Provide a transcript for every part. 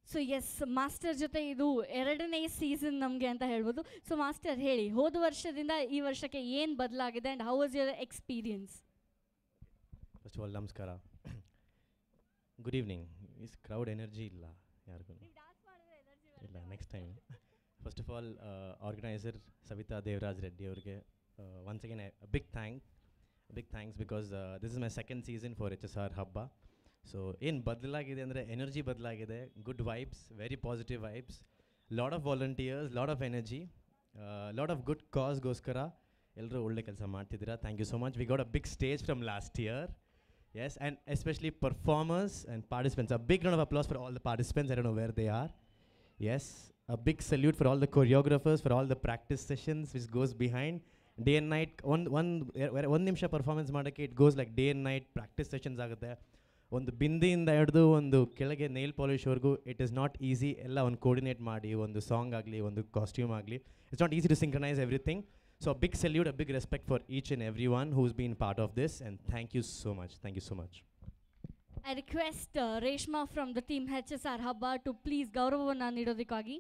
So S master ಜೊತೆ ಇದು ಎರಡನೇ ಸೀಸನ್ ನಮಗೆ ಅಂತ ಹೇಳ್ಬೋದು ಸೊ ಮಾಸ್ಟರ್ ಹೇಳಿ ಹೋದ ವರ್ಷದಿಂದ ಈ ವರ್ಷಕ್ಕೆ ಏನು ಬದಲಾಗಿದೆ and how was your experience first of all ನಮಸ್ಕಾರ good evening is crowd energy ಇಲ್ಲ ಯಾರಿಗೂ ಇಲ್ಲ next time first of all organiser Savita Devaraj Reddy ಅವ್ರಿಗೆ once again big thank big thanks because this is my second season for H S R ಹಬ್ಬ so ಏನು ಬದಲಾಗಿದೆ ಅಂದರೆ energy ಬದಲಾಗಿದೆ good vibes very positive vibes lot of volunteers lot of energy lot of good ಕಾಸ್ಗೋಸ್ಕರ ಎಲ್ಲರೂ ಒಳ್ಳೆ ಕೆಲಸ ಮಾಡ್ತಿದ್ದೀರಾ thank you so much we got a big stage from last year Yes, and especially performers and participants. A big round of applause for all the participants. I don't know where they are. Yes, a big salute for all the choreographers, for all the practice sessions which goes behind. Day and night, one one ಒಂದು ನಿಮಿಷ performance ಮಾಡೋಕ್ಕೆ it goes like day and night practice sessions ಆಗುತ್ತೆ ಒಂದು ಬಿಂದಿಯಿಂದ ಹಿಡಿದು ಒಂದು ಕೆಳಗೆ nail ಪಾಲಿಶ್ವರೆಗೂ ಇಟ್ ಇಸ್ ನಾಟ್ ಈಸಿ ಎಲ್ಲ ಒಂದು ಕೋರ್ಡಿನೇಟ್ ಮಾಡಿ ಒಂದು ಸಾಂಗ್ ಆಗಲಿ ಒಂದು ಕಾಸ್ಟ್ಯೂಮ್ ಆಗಲಿ it's not easy to synchronise everything So a big salute, a big respect for each and everyone who's been part of this, and thank you so much. Thank you so much. I request Reshma from the team H S R ಹಬ್ಬ to please ಗೌರವವನ್ನು ನೀಡೋದಕ್ಕಾಗಿ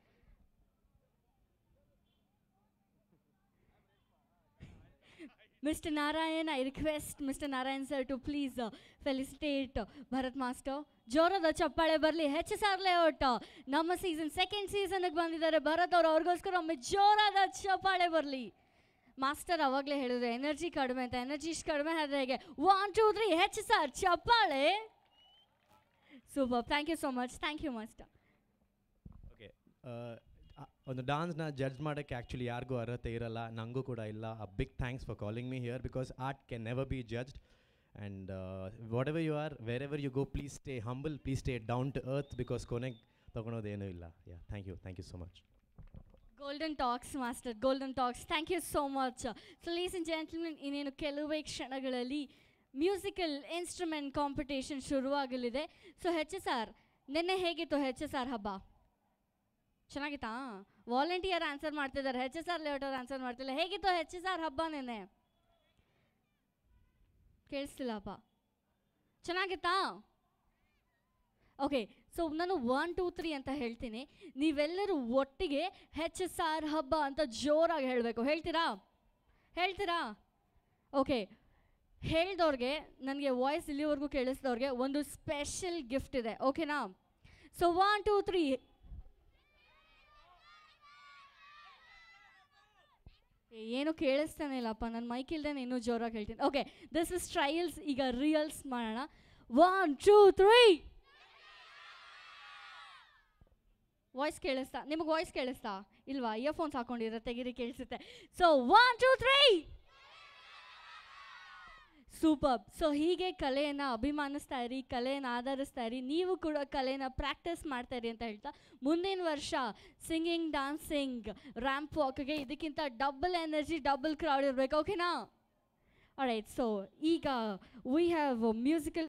mister Narayan I request mister Narayan sir to please felicitate Bharat master ಜೋರದ ಚಪ್ಪಾಳೆ ಬರಲಿ H S R layout ನಮ್ಮ season second ಸೀಸನ್ಗೆ ಬಂದಿದ್ದಾರೆ ಭರತ್ ಅವರು ಅವ್ರಿಗೋಸ್ಕರ ಒಮ್ಮೆ ಜೋರಾದ ಚಪ್ಪಾಳೆ ಬರಲಿ ಮಾಸ್ಟರ್ ಅವಾಗಲೇ ಹೇಳಿದ್ರು ಎನರ್ಜಿ ಕಡಿಮೆ ಅಂತ ಎನರ್ಜಿ ಇಷ್ಟು ಕಡಿಮೆ ಆದ್ರೆ ಹೇಗೆ one two three H sir ಚಪ್ಪಾಳೆ super thank you so much thank you master okay ಒಂದು ಡಾನ್ಸ್ನ ಜಡ್ಜ್ ಮಾಡೋಕ್ಕೆ ಆ್ಯಕ್ಚುಲಿ ಯಾರಿಗೂ ಅರ್ಹತೆ ಇರಲ್ಲ ನನಗೂ ಕೂಡ ಇಲ್ಲ a big thanks for calling me here because art can never be judged and whatever you are wherever you go please stay humble please stay down to earth because ಕೊನೆಗೆ ತೊಗೊಳೋದೇನೂ ಇಲ್ಲ yeah thank you thank you so much golden talks master golden talks thank you so much so ladies and gentlemen ಇನ್ನೇನು ಕೆಲವೇ ಕ್ಷಣಗಳಲ್ಲಿ musical instrument competition ಶುರುವಾಗಲಿದೆ so H S R ನಿನ್ನೆ ಹೇಗಿತ್ತು H S R ಹಬ್ಬ ಚೆನ್ನಾಗಿತ್ತಾ ವಾಲಂಟಿಯರ್ ಆನ್ಸರ್ ಮಾಡ್ತಿದ್ದಾರೆ H S R layout ಅವ್ರು answer ಮಾಡ್ತಿಲ್ಲ ಹೇಗಿತ್ತು ಹೆಚ್ ಎಸ್ ಆರ್ ಹಬ್ಬ ನಿನ್ನೆ ಕೇಳಿಸ್ತಿಲ್ಲಪ್ಪ ಚೆನ್ನಾಗಿತ್ತಾ ಓಕೆ ಸೊ ನಾನು ಒನ್ ಟೂ ತ್ರೀ ಅಂತ ಹೇಳ್ತೀನಿ ನೀವೆಲ್ಲರೂ ಒಟ್ಟಿಗೆ ಹೆಚ್ ಎಸ್ ಆರ್ ಹಬ್ಬ ಅಂತ ಜೋರಾಗಿ ಹೇಳಬೇಕು ಹೇಳ್ತೀರಾ ಹೇಳ್ತೀರಾ ಓಕೆ ಹೇಳ್ದವ್ರಿಗೆ ನನಗೆ ವಾಯ್ಸ್ ಇಲ್ಲಿವರೆಗೂ ಕೇಳಿಸ್ದವ್ರಿಗೆ ಒಂದು ಸ್ಪೆಷಲ್ ಗಿಫ್ಟ್ ಇದೆ ಓಕೆನಾ ಸೊ ಒನ್ ಟೂ ತ್ರೀ ಏನು ಕೇಳಿಸ್ತಾನೆ ಇಲ್ಲಪ್ಪ ನನ್ನ ಮೈಕ್ ಇಲ್ದೇನೆ ಇನ್ನೂ ಜೋರಾಗಿ ಹೇಳ್ತೀನಿ ಓಕೆ ದಿಸ್ ಇಸ್ ಟ್ರಯಲ್ಸ್ ಈಗ ರಿಯಲ್ಸ್ ಮಾಡೋಣ ಒನ್ ಟೂ ತ್ರೀ ವಾಯ್ಸ್ ಕೇಳಿಸ್ತಾ ನಿಮಗೆ ವಾಯ್ಸ್ ಕೇಳಿಸ್ತಾ ಇಲ್ವಾ ಇಯರ್ಫೋನ್ಸ್ ಹಾಕೊಂಡಿರ ತೆಗಿರಿ ಕೇಳಿಸುತ್ತೆ so one two three super so ಹೀಗೆ ಕಲೆಯನ್ನು ಅಭಿಮಾನಿಸ್ತಾ ಇರಿ ಕಲೆಯನ್ನು ಆಧರಿಸ್ತಾ ಇರಿ ನೀವು ಕೂಡ ಕಲೆನ ಪ್ರಾಕ್ಟೀಸ್ ಮಾಡ್ತಾ ಇರಿ ಅಂತ ಹೇಳ್ತಾ ಮುಂದಿನ ವರ್ಷ ಸಿಂಗಿಂಗ್ ಡಾನ್ಸಿಂಗ್ ರ್ಯಾಂಪ್ ವಾಕ್ಗೆ ಇದಕ್ಕಿಂತ ಡಬಲ್ ಎನರ್ಜಿ ಡಬಲ್ ಕ್ರೌಡ್ ಇರಬೇಕು ಓಕೆನಾ ರೈಟ್ ಸೊ ಈಗ ವಿ ಹ್ಯಾವ್ ಮ್ಯೂಸಿಕಲ್